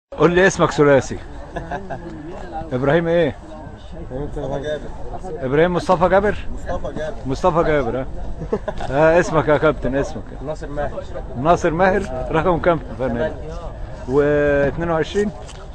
قول لي اسمك ثلاثي ابراهيم ايه مصطفى جابر ابراهيم مصطفى جابر مصطفى جابر مصطفى جابر ها آه اسمك يا كابتن اسمك ناصر ماهر ناصر ماهر رقم كام في الفنان و 22